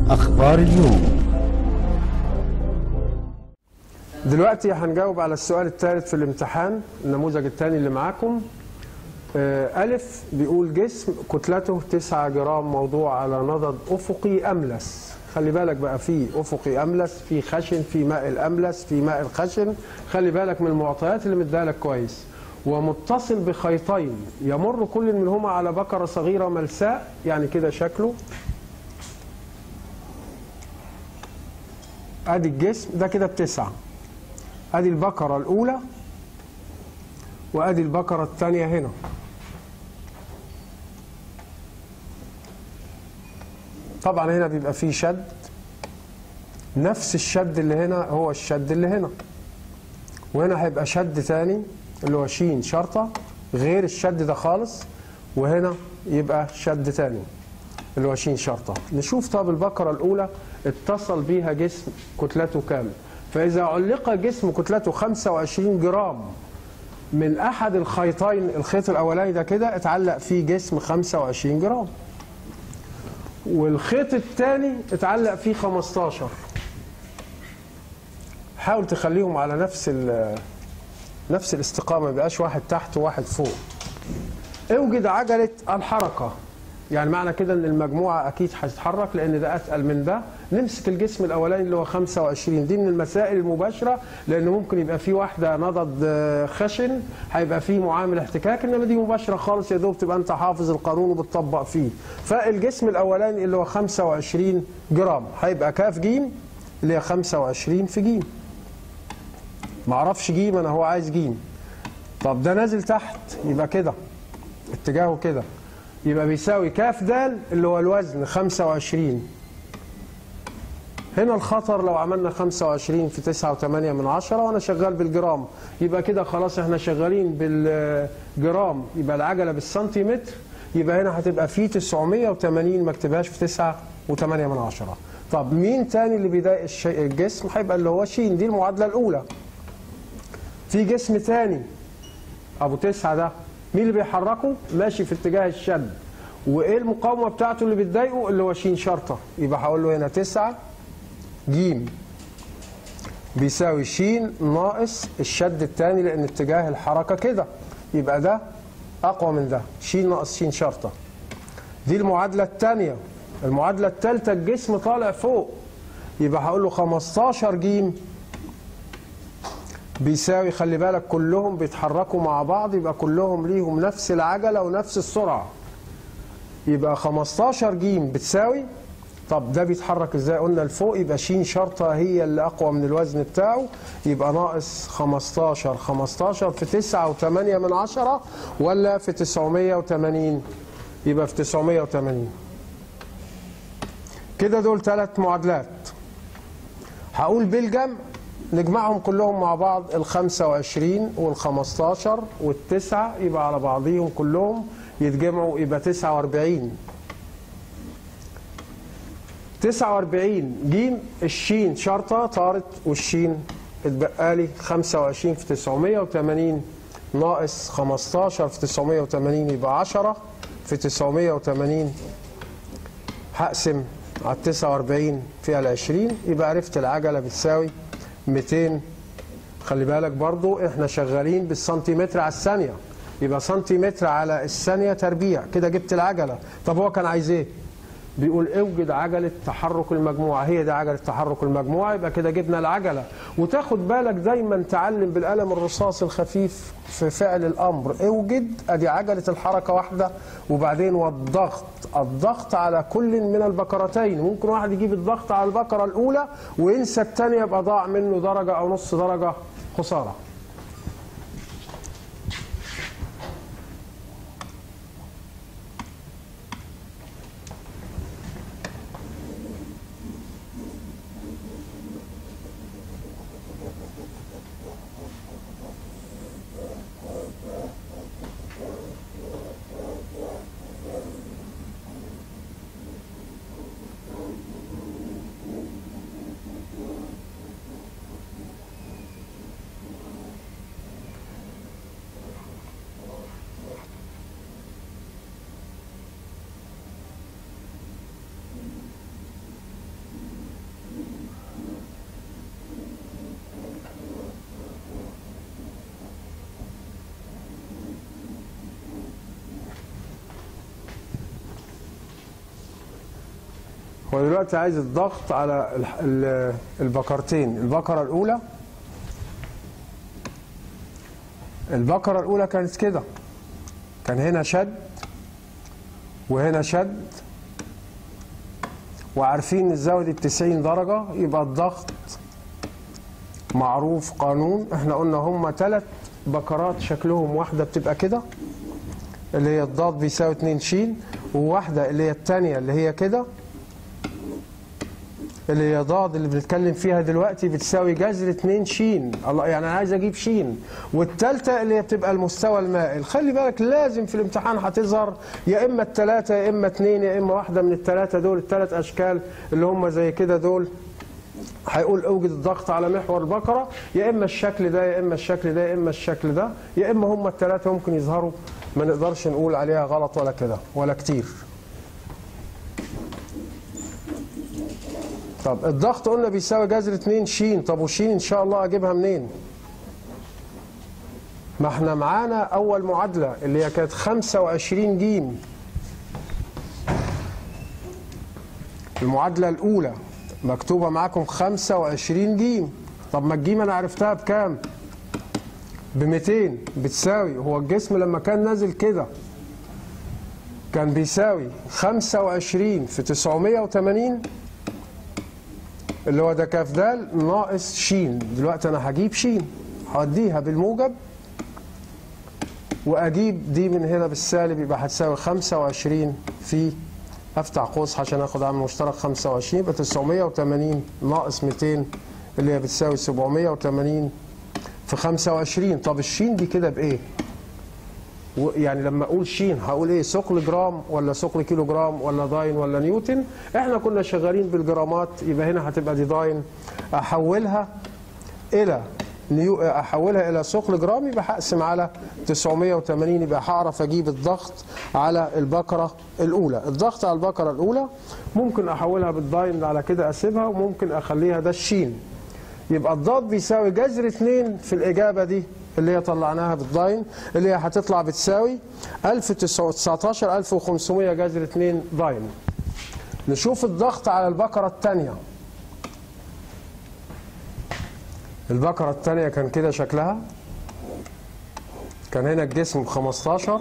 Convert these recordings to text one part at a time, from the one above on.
أخبار اليوم دلوقتي هنجاوب على السؤال الثالث في الامتحان النموذج الثاني اللي معاكم آه، ألف بيقول جسم كتلته 9 جرام موضوع على نضد أفقي أملس خلي بالك بقى في أفقي أملس في خشن في ماء الأملس في ماء الخشن خلي بالك من المعطيات اللي مديها لك كويس ومتصل بخيطين يمر كل منهما على بكرة صغيرة ملساء يعني كده شكله ادي الجسم ده كده بتسعة ادي البكرة الاولى وادي البكرة الثانية هنا طبعا هنا بيبقى فيه شد نفس الشد اللي هنا هو الشد اللي هنا وهنا هيبقى شد تاني اللي هو شين شرطة غير الشد ده خالص وهنا يبقى شد تاني اللي هو شين شرطة نشوف طب البكرة الأولى اتصل بيها جسم كتلته كام فإذا علق جسم كتلته 25 جرام من أحد الخيطين الخيط الأولاني ده كده اتعلق فيه جسم 25 جرام والخيط الثاني اتعلق فيه 15 حاول تخليهم على نفس ال- نفس الاستقامة ما يبقاش واحد تحت وواحد فوق اوجد عجلة الحركة يعني معنى كده ان المجموعة اكيد هتتحرك لان ده اتقل من ده نمسك الجسم الاولاني اللي هو 25 دي من المسائل المباشرة لان ممكن يبقى في واحدة نضد آه، خشن هيبقى في معامل احتكاك انما دي مباشرة خالص يا دوب تبقى انت حافظ القانون وبتطبق فيه فالجسم الاولاني اللي هو 25 جرام هيبقى كاف جيم اللي هي 25 في جيم معرفش جيم انا هو عايز جيم طب ده نازل تحت يبقى كده اتجاهه كده يبقى بيساوي كاف دال اللي هو الوزن 25 هنا الخطر لو عملنا 25 في 9.8 من عشرة وانا شغال بالجرام يبقى كده خلاص احنا شغالين بالجرام يبقى العجلة بالسنتيمتر يبقى هنا هتبقى في 980 ما اكتبهاش في 9.8 من عشرة طب مين تاني اللي بيضايق الشيء الجسم هيبقى اللي هو شين دي المعادلة الأولى في جسم تاني ابو تسعة ده مين اللي بيحركه ماشي في اتجاه الشد وايه المقاومه بتاعته اللي بتضايقه اللي هو شين شرطه يبقى هقول له هنا تسعة جيم بيساوي شين ناقص الشد الثاني لان اتجاه الحركه كده يبقى ده اقوى من ده شين ناقص شين شرطه دي المعادله الثانيه المعادله الثالثه الجسم طالع فوق يبقى هقول له 15 جيم بيساوي خلي بالك كلهم بيتحركوا مع بعض يبقى كلهم ليهم نفس العجلة ونفس السرعة يبقى 15 جيم بتساوي طب ده بيتحرك ازاي قلنا لفوق يبقى شين شرطة هي اللي أقوى من الوزن بتاعه يبقى ناقص 15 15 في 9 و8 من عشرة ولا في 980 يبقى في 980 كده دول ثلاث معادلات هقول بالجمع نجمعهم كلهم مع بعض ال 25 وال 15 والتسعة يبقى على بعضيهم كلهم يتجمعوا يبقى 49 49 جيم الشين شرطة طارت والشين اتبقى لي 25 في 980 ناقص 15 في 980 يبقى 10 في 980 هقسم على 49 فيها ال 20 يبقى عرفت العجلة بتساوي 200 خلي بالك برضو احنا شغالين بالسنتيمتر على الثانية يبقى سنتيمتر على الثانية تربيع كده جبت العجلة طب هو كان عايز ايه بيقول اوجد عجلة تحرك المجموعة هي دي عجلة تحرك المجموعة يبقى كده جبنا العجلة وتاخد بالك دايما تعلم بالقلم الرصاص الخفيف في فعل الأمر اوجد ادي عجلة الحركة واحدة وبعدين والضغط الضغط على كل من البكرتين ممكن واحد يجيب الضغط على البكرة الأولى وينسى الثانية يبقى ضاع منه درجة أو نص درجة خسارة هو دلوقتي عايز الضغط على الح- ال- البكرتين البكرة الأولى البكرة الأولى كانت كده كان هنا شد وهنا شد وعارفين ان الزاوية دي 90 درجة يبقى الضغط معروف قانون احنا قلنا هما ثلاث بكرات شكلهم واحدة بتبقى كده اللي هي الضاد بيساوي 2 شين وواحدة اللي هي التانية اللي هي كده اللي هي ضاد اللي بنتكلم فيها دلوقتي بتساوي جذر 2 شين الله يعني انا عايز اجيب شين والثالثه اللي هي بتبقى المستوى المائل خلي بالك لازم في الامتحان هتظهر يا اما الثلاثه يا اما اثنين يا اما واحده من الثلاثه دول الثلاث اشكال اللي هم زي كده دول هيقول اوجد الضغط على محور البقره يا اما الشكل ده يا اما الشكل ده يا اما الشكل ده يا اما هم الثلاثه ممكن يظهروا ما نقدرش نقول عليها غلط ولا كده ولا كتير طب الضغط قلنا بيساوي جذر 2 شين طب وشين ان شاء الله اجيبها منين ما احنا معانا اول معادله اللي هي كانت 25 جيم المعادله الاولى مكتوبه معاكم 25 جيم طب ما الجيم انا عرفتها بكام ب 200 بتساوي هو الجسم لما كان نازل كده كان بيساوي 25 في 980 اللي هو ده كاف دال ناقص شين دلوقتي انا هجيب شين هوديها بالموجب واجيب دي من هنا بالسالب يبقى هتساوي 25 في افتح قوس عشان اخد عامل مشترك 25 يبقى 980 ناقص 200 اللي هي بتساوي 780 في 25 طب الشين دي كده بايه؟ و- يعني لما اقول شين هقول ايه ثقل جرام ولا ثقل كيلو جرام ولا داين ولا نيوتن احنا كنا شغالين بالجرامات يبقى هنا هتبقى دي داين احولها الى نيو احولها الى ثقل جرام يبقى هقسم على 980 يبقى هعرف اجيب الضغط على البكره الاولى الضغط على البكره الاولى ممكن احولها بالداين على كده اسيبها وممكن اخليها ده الشين يبقى الضاد بيساوي جذر 2 في الإجابة دي اللي هي طلعناها بالداين اللي هي هتطلع بتساوي 1019 1500 جذر 2 داين نشوف الضغط على البكرة الثانية البكرة الثانية كان كده شكلها كان هنا الجسم ب 15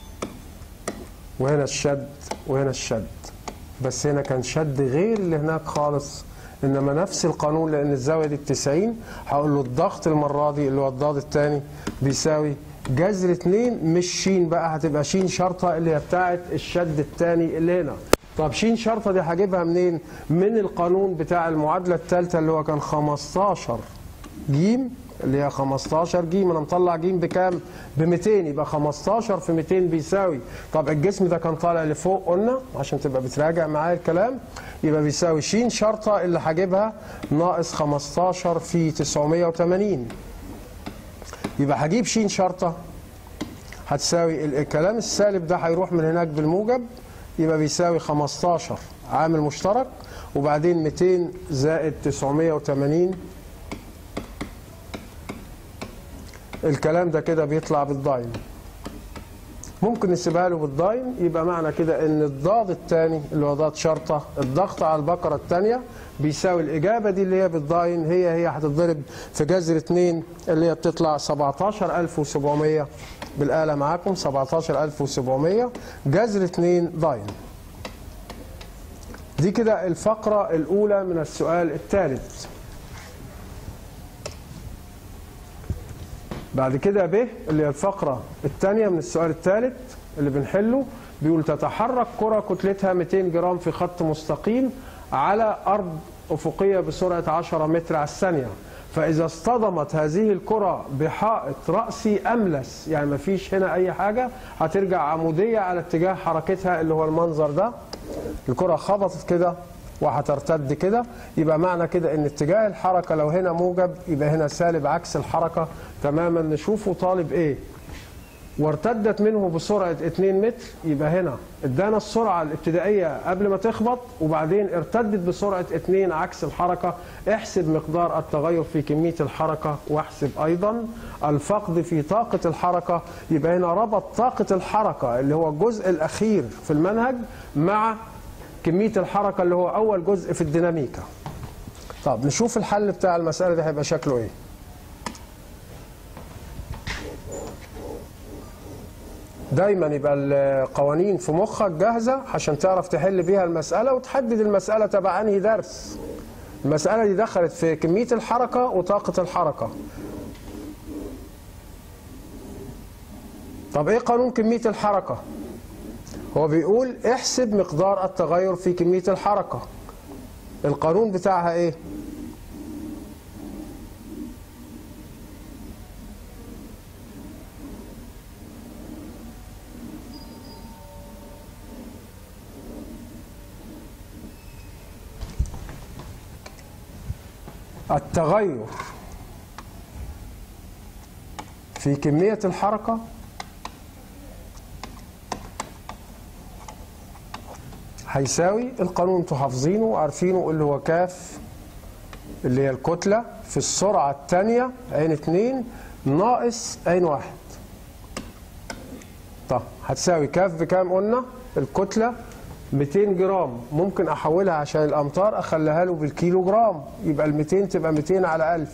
وهنا الشد وهنا الشد بس هنا كان شد غير اللي هناك خالص انما نفس القانون لان الزاويه دي ب 90 هقول له الضغط المره دي اللي هو الضاد الثاني بيساوي جذر 2 مش شين بقى هتبقى شين شرطه اللي هي بتاعه الشد الثاني اللي هنا طب شين شرطه دي هجيبها منين؟ من القانون بتاع المعادله الثالثه اللي هو كان 15 جيم اللي هي 15 جيم انا مطلع جيم بكام؟ ب 200 يبقى 15 في 200 بيساوي طب الجسم ده كان طالع لفوق قلنا عشان تبقى بتراجع معايا الكلام يبقى بيساوي ش شرطه اللي هجيبها ناقص 15 في 980 يبقى هجيب ش شرطه هتساوي ال- الكلام السالب ده هيروح من هناك بالموجب يبقى بيساوي 15 عامل مشترك وبعدين 200 زائد 980 الكلام ده كده بيطلع بالداين ممكن نسيبها له بالداين يبقى معنى كده ان الضاد الثاني اللي هو ضاد شرطه الضغط على البقره الثانيه بيساوي الاجابه دي اللي هي بالداين هي هي هتتضرب في جذر 2 اللي هي بتطلع 17700 بالاله معاكم 17700 جذر 2 داين دي كده الفقره الاولى من السؤال الثالث بعد كده ب اللي هي الفقرة الثانية من السؤال الثالث اللي بنحله بيقول تتحرك كرة كتلتها 200 جرام في خط مستقيم على أرض أفقية بسرعة 10 متر على الثانية فإذا اصطدمت هذه الكرة بحائط رأسي أملس يعني ما فيش هنا أي حاجة هترجع عمودية على اتجاه حركتها اللي هو المنظر ده الكرة خبطت كده وهترتد كده يبقى معنى كده ان اتجاه الحركة لو هنا موجب يبقى هنا سالب عكس الحركة تماما نشوفه طالب ايه وارتدت منه بسرعة 2 متر يبقى هنا ادانا السرعة الابتدائية قبل ما تخبط وبعدين ارتدت بسرعة 2 عكس الحركة احسب مقدار التغير في كمية الحركة واحسب ايضا الفقد في طاقة الحركة يبقى هنا ربط طاقة الحركة اللي هو الجزء الاخير في المنهج مع كمية الحركة اللي هو أول جزء في الديناميكا طب نشوف الحل بتاع المسألة دي هيبقى شكله إيه دايما يبقى القوانين في مخك جاهزة عشان تعرف تحل بيها المسألة وتحدد المسألة تبع أنهي درس المسألة دي دخلت في كمية الحركة وطاقة الحركة طب ايه قانون كمية الحركة هو بيقول احسب مقدار التغير في كمية الحركة القانون بتاعها ايه التغير في كمية الحركة هيساوي القانون انتوا حافظينه وعارفينه اللي هو كاف اللي هي الكتلة في السرعة الثانية عين اتنين ناقص عين واحد طب هتساوي كاف بكام قلنا الكتلة 200 جرام ممكن احولها عشان الامتار اخليها له بالكيلو جرام يبقى ال 200 تبقى 200 على 1000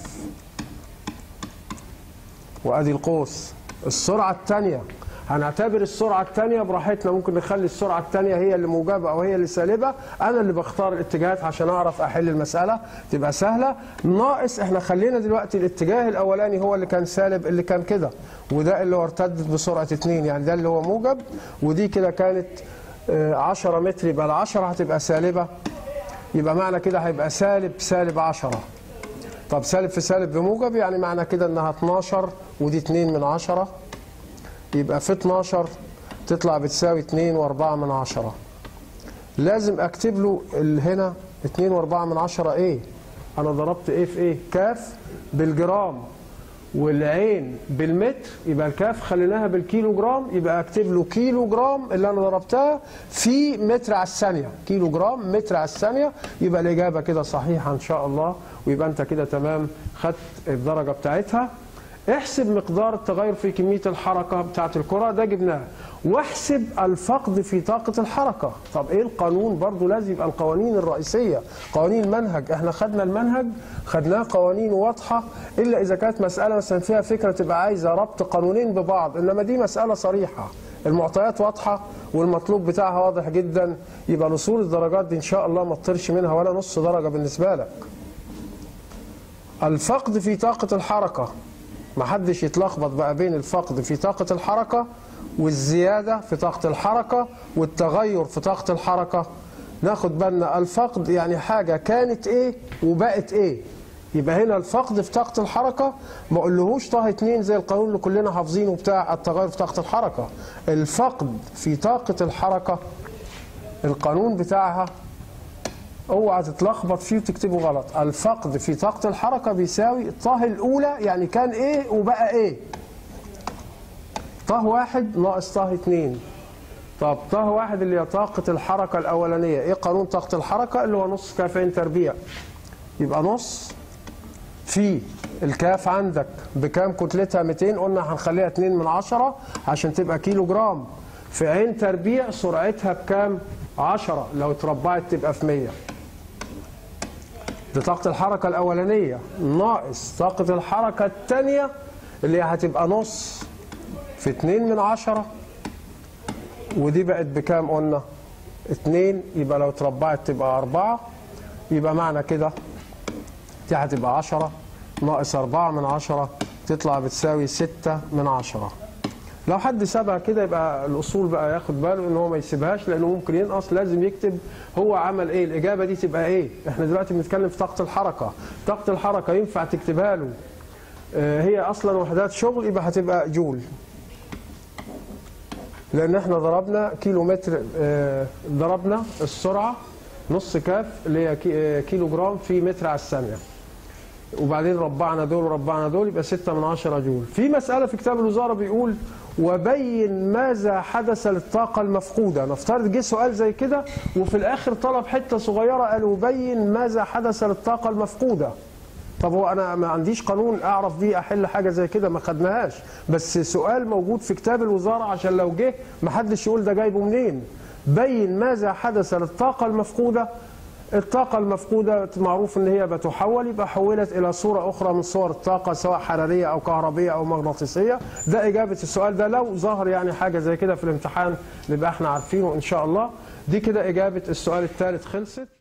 وادي القوس السرعه الثانيه هنعتبر السرعه الثانيه براحتنا ممكن نخلي السرعه الثانيه هي اللي موجبه او هي اللي سالبه انا اللي بختار الاتجاهات عشان اعرف احل المساله تبقى سهله ناقص احنا خلينا دلوقتي الاتجاه الاولاني هو اللي كان سالب اللي كان كده وده اللي هو ارتدت بسرعه 2 يعني ده اللي هو موجب ودي كده كانت 10 متر يبقى ال 10 هتبقى سالبه يبقى معنى كده هيبقى سالب سالب 10 طب سالب في سالب بموجب يعني معنى كده انها 12 ودي 2 من 10 يبقى في 12 تطلع بتساوي 2 و4 من 10 لازم اكتب له هنا 2 و4 من 10 ايه انا ضربت ايه في ايه كاف بالجرام والعين بالمتر يبقى الكاف خليناها بالكيلو جرام يبقى اكتب له كيلو جرام اللي انا ضربتها في متر على الثانيه كيلو جرام متر على الثانيه يبقى الاجابه كده صحيحه ان شاء الله ويبقى انت كده تمام خدت الدرجه بتاعتها احسب مقدار التغير في كميه الحركه بتاعت الكره ده جبناه واحسب الفقد في طاقة الحركة طب ايه القانون برضو لازم يبقى القوانين الرئيسية قوانين المنهج احنا خدنا المنهج خدناه قوانين واضحة الا اذا كانت مسألة مثلا فيها فكرة تبقى عايزة ربط قانونين ببعض انما دي مسألة صريحة المعطيات واضحة والمطلوب بتاعها واضح جدا يبقى لصول الدرجات دي ان شاء الله ما تطرش منها ولا نص درجة بالنسبة لك الفقد في طاقة الحركة ما حدش يتلخبط بقى بين الفقد في طاقة الحركة والزيادة في طاقة الحركة والتغير في طاقة الحركة ناخد بالنا الفقد يعني حاجة كانت ايه وبقت ايه يبقى هنا الفقد في طاقة الحركة ما اقولهوش طه اتنين زي القانون اللي كلنا حافظينه بتاع التغير في طاقة الحركة الفقد في طاقة الحركة القانون بتاعها اوعى تتلخبط فيه وتكتبه غلط الفقد في طاقة الحركة بيساوي طه الأولى يعني كان ايه وبقى ايه طه واحد ناقص طه اتنين طب طه واحد اللي هي طاقة الحركة الأولانية إيه قانون طاقة الحركة اللي هو نص كافين تربيع يبقى نص في الكاف عندك بكام كتلتها 200 قلنا هنخليها 2 من 10 عشان تبقى كيلو جرام في عين تربيع سرعتها بكام 10 لو اتربعت تبقى في 100 دي طاقة الحركة الأولانية ناقص طاقة الحركة الثانية اللي هتبقى نص في 2 من 10 ودي بقت بكام قلنا 2 يبقى لو اتربعت تبقى 4 يبقى معنى كده دي هتبقى 10 ناقص 4 من 10 تطلع بتساوي 6 من 10 لو حد سابها كده يبقى الاصول بقى ياخد باله ان هو ما يسيبهاش لانه ممكن ينقص لازم يكتب هو عمل ايه الاجابه دي تبقى ايه احنا دلوقتي بنتكلم في طاقه الحركه طاقه الحركه ينفع تكتبها له آه هي اصلا وحدات شغل يبقى هتبقى جول لان احنا ضربنا كيلو متر آه ضربنا السرعه نص كاف اللي هي كيلو جرام في متر على الثانيه وبعدين ربعنا دول وربعنا دول يبقى 6 من 10 جول في مسألة في كتاب الوزارة بيقول وبين ماذا حدث للطاقة المفقودة نفترض جه سؤال زي كده وفي الآخر طلب حتة صغيرة قال وبين ماذا حدث للطاقة المفقودة طب هو انا ما عنديش قانون اعرف بيه احل حاجه زي كده ما خدناهاش بس سؤال موجود في كتاب الوزاره عشان لو جه ما حدش يقول ده جايبه منين بين ماذا حدث للطاقة المفقودة الطاقة المفقودة معروف ان هي بتحول يبقى حولت الى صورة اخرى من صور الطاقة سواء حرارية او كهربية او مغناطيسية ده اجابة السؤال ده لو ظهر يعني حاجة زي كده في الامتحان نبقى احنا عارفينه ان شاء الله دي كده اجابة السؤال الثالث خلصت